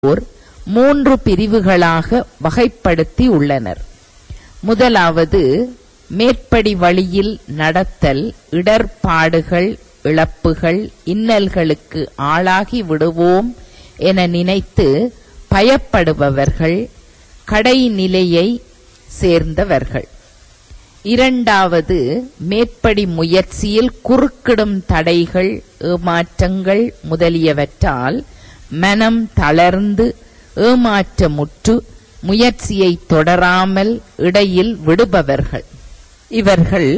ஓர் மூன்று பிரிவுகளாக வகைப்படுத்தி உள்ளனர் முதலாவது மேற்படி வழியில் நடத்தல் இடர்பாடுகள் இழப்புகள் இன்னல்களுக்கு ஆளாகி விடுவோம் என நினைத்து பயப்படுபவர்கள் கடைநிலையை சேர்ந்தவர்கள் இரண்டாவது மேற்படி முயற்சியில் குறுக்கிடும் தடைகள் ஏமாற்றங்கள் முதலியவற்றால் மனம் தளர்ந்து ஏமாற்றமுற்று முயற்சியை தொடராமல் இடையில் விடுபவர்கள் இவர்கள்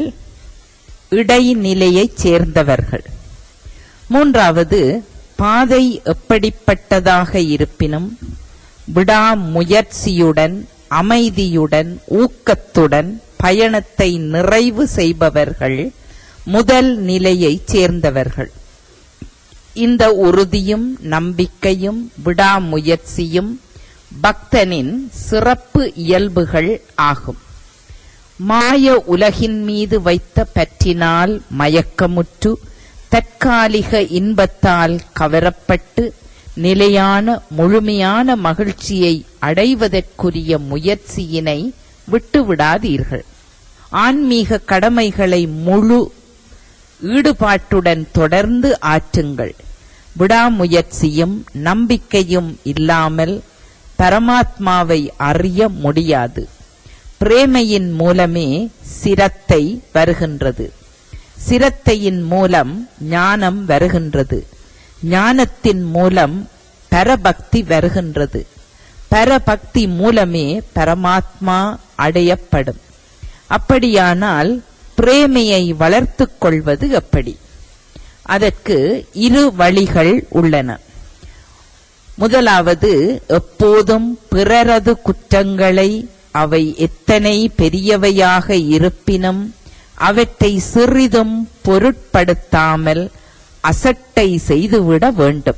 இடைநிலையைச் சேர்ந்தவர்கள் மூன்றாவது பாதை எப்படிப்பட்டதாக இருப்பினும் விடாமுயற்சியுடன் அமைதியுடன் ஊக்கத்துடன் பயணத்தை நிறைவு செய்பவர்கள் முதல் நிலையைச் சேர்ந்தவர்கள் இந்த உறுதியும் நம்பிக்கையும் விடாமுயற்சியும் பக்தனின் சிறப்பு இயல்புகள் ஆகும் மாய உலகின் மீது வைத்த பற்றினால் மயக்கமுற்று தற்காலிக இன்பத்தால் கவரப்பட்டு நிலையான முழுமையான மகிழ்ச்சியை அடைவதற்குரிய முயற்சியினை விட்டுவிடாதீர்கள் ஆன்மீக கடமைகளை முழு ஈடுபாட்டுடன் தொடர்ந்து ஆற்றுங்கள் விடாமுயற்சியும் நம்பிக்கையும் இல்லாமல் பரமாத்மாவை அறிய முடியாது பிரேமையின் மூலமே சிரத்தை வருகின்றது சிரத்தையின் மூலம் ஞானம் வருகின்றது ஞானத்தின் மூலம் பரபக்தி வருகின்றது பரபக்தி மூலமே பரமாத்மா அடையப்படும் அப்படியானால் பிரேமையை வளர்த்துக் கொள்வது எப்படி அதற்கு இரு வழிகள் உள்ளன முதலாவது எப்போதும் பிறரது குற்றங்களை அவை எத்தனை பெரியவையாக இருப்பினும் அவற்றை சிறிதும் பொருட்படுத்தாமல் அசட்டை செய்துவிட வேண்டும்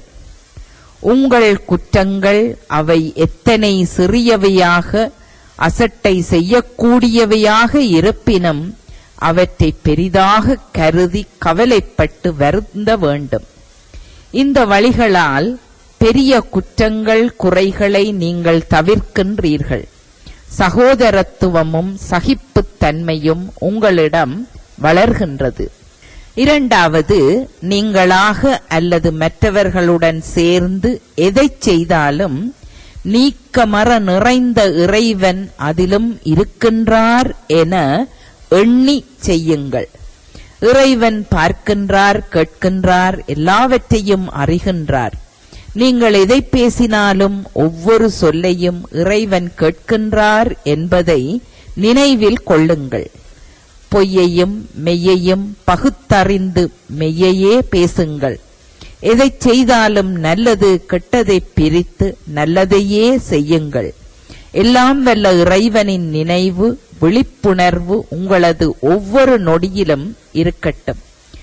உங்கள் குற்றங்கள் அவை எத்தனை சிறியவையாக அசட்டை செய்யக்கூடியவையாக இருப்பினும் அவற்றை பெரிதாக கருதி கவலைப்பட்டு வருந்த வேண்டும் இந்த வழிகளால் பெரிய குற்றங்கள் குறைகளை நீங்கள் தவிர்க்கின்றீர்கள் சகோதரத்துவமும் சகிப்புத்தன்மையும் உங்களிடம் வளர்கின்றது இரண்டாவது நீங்களாக அல்லது மற்றவர்களுடன் சேர்ந்து எதைச் செய்தாலும் நீக்கமர நிறைந்த இறைவன் அதிலும் இருக்கின்றார் என எண்ணி செய்யுங்கள் இறைவன் பார்க்கின்றார் கேட்கின்றார் எல்லாவற்றையும் அறிகின்றார் நீங்கள் எதை பேசினாலும் ஒவ்வொரு சொல்லையும் இறைவன் கேட்கின்றார் என்பதை நினைவில் கொள்ளுங்கள் பொய்யையும் மெய்யையும் பகுத்தறிந்து மெய்யையே பேசுங்கள் எதைச் செய்தாலும் நல்லது கெட்டதை பிரித்து நல்லதையே செய்யுங்கள் எல்லாம் வல்ல இறைவனின் நினைவு விழிப்புணர்வு உங்களது ஒவ்வொரு நொடியிலும் இருக்கட்டும்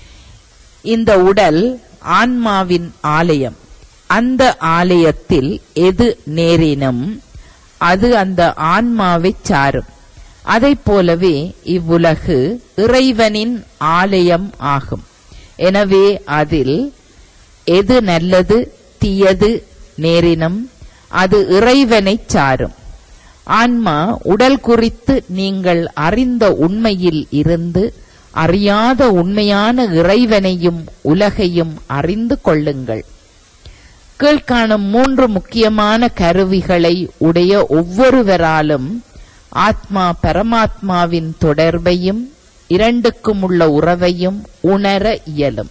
இந்த உடல் ஆன்மாவின் ஆலயம் அந்த ஆலயத்தில் எது நேரினும் அது அந்த ஆன்மாவைச் சாரும் அதைப் போலவே இவ்வுலகு இறைவனின் ஆலயம் ஆகும் எனவே அதில் எது நல்லது தீயது நேரினும் அது இறைவனைச் சாரும் ஆன்மா உடல் குறித்து நீங்கள் அறிந்த உண்மையில் இருந்து அறியாத உண்மையான இறைவனையும் உலகையும் அறிந்து கொள்ளுங்கள் கீழ்காணும் மூன்று முக்கியமான கருவிகளை உடைய ஒவ்வொருவராலும் ஆத்மா பரமாத்மாவின் தொடர்பையும் இரண்டுக்கும் உள்ள உறவையும் உணர இயலும்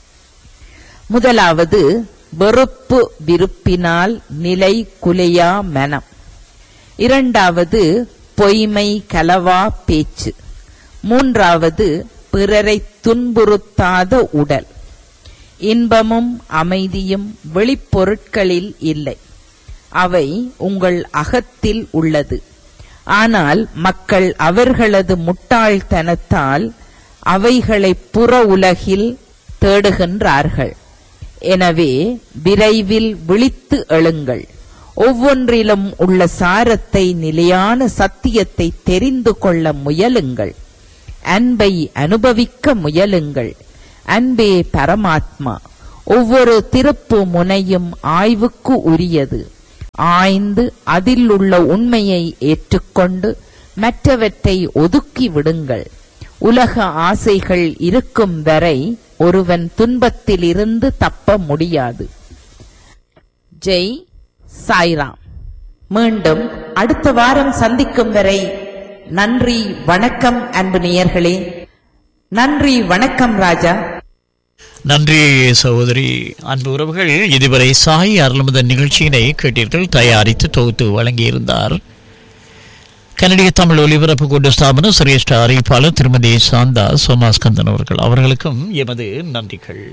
முதலாவது வெறுப்பு விருப்பினால் நிலை குலையா மனம் இரண்டாவது பொய்மை கலவா பேச்சு மூன்றாவது பிறரை துன்புறுத்தாத உடல் இன்பமும் அமைதியும் வெளிப்பொருட்களில் இல்லை அவை உங்கள் அகத்தில் உள்ளது ஆனால் மக்கள் அவர்களது முட்டாள்தனத்தால் அவைகளை புற உலகில் தேடுகின்றார்கள் எனவே விரைவில் விழித்து எழுங்கள் ஒவ்வொன்றிலும் உள்ள சாரத்தை நிலையான சத்தியத்தை தெரிந்து கொள்ள முயலுங்கள் அன்பை அனுபவிக்க முயலுங்கள் அன்பே பரமாத்மா ஒவ்வொரு திருப்பு முனையும் ஆய்வுக்கு உரியது ஆய்ந்து அதில் உள்ள உண்மையை ஏற்றுக்கொண்டு மற்றவற்றை ஒதுக்கி விடுங்கள் உலக ஆசைகள் இருக்கும் வரை ஒருவன் துன்பத்திலிருந்து தப்ப முடியாது ஜெய் சாய்ராம் மீண்டும் அடுத்த வாரம் சந்திக்கும் வரை நன்றி வணக்கம் அன்பு நேயர்களே நன்றி வணக்கம் ராஜா நன்றி சகோதரி அன்பு உறவுகள் இதுவரை சாய் அருள்முதன் நிகழ்ச்சியினை கேட்டீர்கள் தயாரித்து தொகுத்து வழங்கியிருந்தார் கனடிய தமிழ் ஒலிபரப்பு கூட்டு ஸ்தாபன சிரேஷ்ட அறிவிப்பாளர் திருமதி சாந்தா சோமாஸ்கந்தன் அவர்கள் அவர்களுக்கும் எமது நன்றிகள்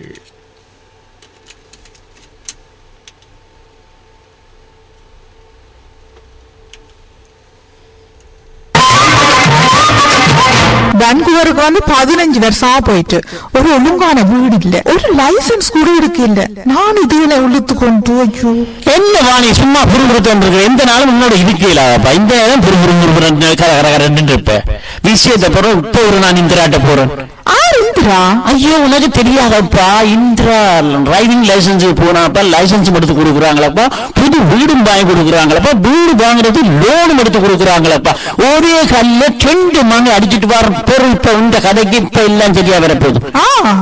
வான்கூவருக்கு வந்து பதினஞ்சு வருஷமா போயிட்டு ஒரு ஒழுங்கான வீடு இல்ல ஒரு லைசன்ஸ் கூட இருக்கு இல்ல நான் இதுல உள்ளுத்து கொண்டு ஐயோ என்ன வாணி சும்மா புரிபுறுத்தம் இருக்கு எந்த நாளும் உன்னோட இருக்கலாப்பா இந்த நேரம் புரிபுறு கர கர கரன்னு இருப்ப விஷயத்தை போறோம் இப்போ ஒரு நான் இந்திராட்ட போறேன் ஆர் இந்திரா ஐயோ உனக்கு தெரியாதப்பா இந்திரா டிரைவிங் லைசன்ஸ் போனாப்பா லைசன்ஸ் எடுத்து கொடுக்குறாங்களப்பா புது வீடும் வாங்கி கொடுக்குறாங்களப்பா வீடு வாங்குறது லோனும் எடுத்து கொடுக்குறாங்களப்பா ஒரே கல்ல ரெண்டு மணி அடிச்சிட்டு வர பொருள் இப்ப இந்த கதைக்கு இப்ப எல்லாம் சரியா வரப்போகுது ஆ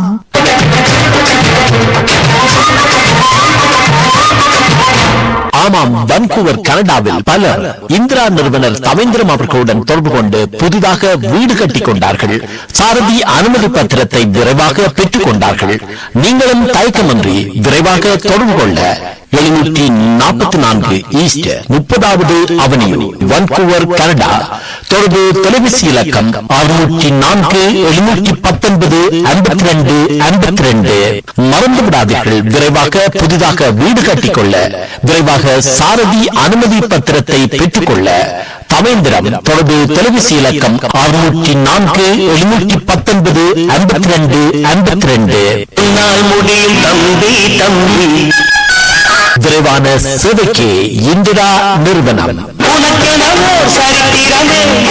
ஆமாம் வன்கூவர் கனடாவில் பலர் இந்திரா நிறுவனர் தவேந்திரம் அவர்களுடன் தொடர்பு கொண்டு புதிதாக வீடு கட்டிக் கொண்டார்கள் சாரதி அனுமதி பத்திரத்தை விரைவாக பெற்றுக் கொண்டார்கள் நீங்களும் தயக்கமின்றி விரைவாக தொடர்பு கொள்ள எழுநூற்றி நாற்பத்தி நான்கு ஈஸ்ட் முப்பதாவது அவனியூ வன்கூவர் கனடா தொடர்பு தொலைபேசி இலக்கம் அறுநூற்றி நான்கு எழுநூற்றி பத்தொன்பது ஐம்பத்தி ரெண்டு ஐம்பத்தி ரெண்டு மறந்து விடாதீர்கள் விரைவாக புதிதாக வீடு கட்டிக்கொள்ள விரைவாக சாரதி அனுமதி பத்திரத்தை பெற்றுக்கொள்ள தவேந்திரம் தொடர்பு தொலைபேசி இலக்கம் அறுநூற்றி நான்கு எழுநூற்றி பத்தொன்பது ஐம்பத்தி ரெண்டு ஐம்பத்தி ரெண்டு முடியும் தம்பி தம்பி விரைவான சேவைக்கு இந்திரா நிறுவனம் உனக்கு சரித்திரமே